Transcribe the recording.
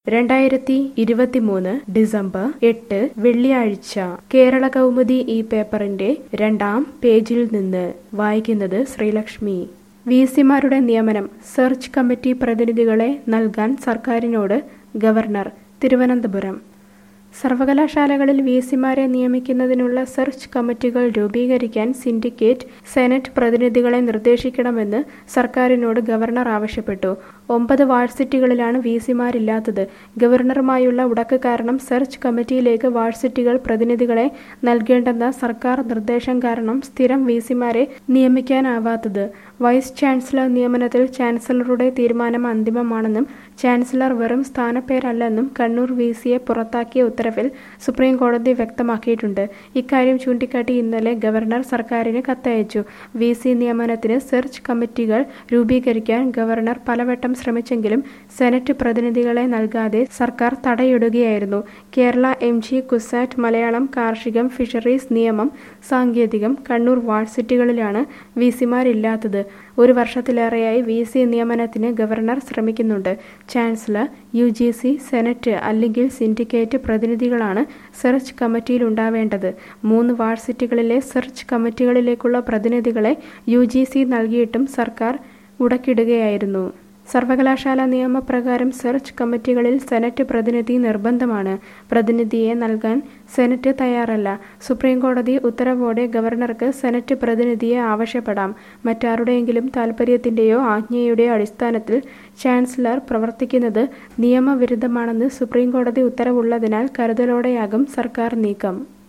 രണ്ടായിരത്തി ഇരുപത്തിമൂന്ന് ഡിസംബർ എട്ട് വെള്ളിയാഴ്ച കേരള കൗമുദി ഈ പേപ്പറിന്റെ രണ്ടാം പേജിൽ നിന്ന് വായിക്കുന്നത് ശ്രീലക്ഷ്മി വി സിമാരുടെ നിയമനം സെർച്ച് കമ്മിറ്റി പ്രതിനിധികളെ നൽകാൻ സർക്കാരിനോട് ഗവർണർ തിരുവനന്തപുരം സർവകലാശാലകളിൽ വി സിമാരെ നിയമിക്കുന്നതിനുള്ള സെർച്ച് കമ്മിറ്റികൾ രൂപീകരിക്കാൻ സിൻഡിക്കേറ്റ് സെനറ്റ് പ്രതിനിധികളെ നിർദ്ദേശിക്കണമെന്ന് സർക്കാരിനോട് ഗവർണർ ആവശ്യപ്പെട്ടു ഒമ്പത് വാഴ്സിറ്റികളിലാണ് വി സിമാരില്ലാത്തത് ഗവർണറുമായുള്ള ഉടക്ക് കാരണം സെർച്ച് കമ്മിറ്റിയിലേക്ക് വാഴ്സിറ്റികൾ പ്രതിനിധികളെ നൽകേണ്ടെന്ന സർക്കാർ നിർദ്ദേശം കാരണം സ്ഥിരം വി സിമാരെ നിയമിക്കാനാവാത്തത് വൈസ് ചാൻസലർ നിയമനത്തിൽ ചാൻസലറുടെ തീരുമാനം അന്തിമമാണെന്നും ചാൻസലർ വെറും സ്ഥാനപ്പേരല്ലെന്നും കണ്ണൂർ വി സിയെ പുറത്താക്കിയ ഉത്തരവിൽ സുപ്രീം കോടതി വ്യക്തമാക്കിയിട്ടുണ്ട് ഇക്കാര്യം ചൂണ്ടിക്കാട്ടി ഇന്നലെ ഗവർണർ സർക്കാരിന് കത്തയച്ചു വി സി നിയമനത്തിന് സെർച്ച് കമ്മിറ്റികൾ രൂപീകരിക്കാൻ ഗവർണർ പലവട്ടം ശ്രമിച്ചെങ്കിലും സെനറ്റ് പ്രതിനിധികളെ നൽകാതെ സർക്കാർ തടയിടുകയായിരുന്നു കേരള എം ജി കുസാറ്റ് മലയാളം കാർഷികം ഫിഷറീസ് നിയമം സാങ്കേതികം കണ്ണൂർ വാഴ്സിറ്റികളിലാണ് വി സിമാരില്ലാത്തത് ഒരു വർഷത്തിലേറെയായി വി സി നിയമനത്തിന് ഗവർണർ ശ്രമിക്കുന്നുണ്ട് chancellor U G C senate അല്ലെങ്കിൽ സിൻഡിക്കേറ്റ് പ്രതിനിധികളാണ് സെർച്ച് കമ്മിറ്റിയിൽ ഉണ്ടാവേണ്ടത് മൂന്ന് വാഴ്സിറ്റികളിലെ സെർച്ച് കമ്മിറ്റികളിലേക്കുള്ള പ്രതിനിധികളെ യു ജി സി നൽകിയിട്ടും സർക്കാർ ഉടക്കിടുകയായിരുന്നു സർവകലാശാല നിയമപ്രകാരം സെർച്ച് കമ്മിറ്റികളിൽ സെനറ്റ് പ്രതിനിധി നിർബന്ധമാണ് പ്രതിനിധിയെ നൽകാൻ സെനറ്റ് തയ്യാറല്ല സുപ്രീം കോടതി ഉത്തരവോടെ ഗവർണർക്ക് സെനറ്റ് പ്രതിനിധിയെ ആവശ്യപ്പെടാം മറ്റാരുടെയെങ്കിലും താൽപ്പര്യത്തിന്റെയോ ആജ്ഞയുടെയോ അടിസ്ഥാനത്തിൽ ചാൻസലർ പ്രവർത്തിക്കുന്നത് നിയമവിരുദ്ധമാണെന്ന് സുപ്രീം കോടതി ഉത്തരവുള്ളതിനാൽ കരുതലോടെയാകും സർക്കാർ നീക്കം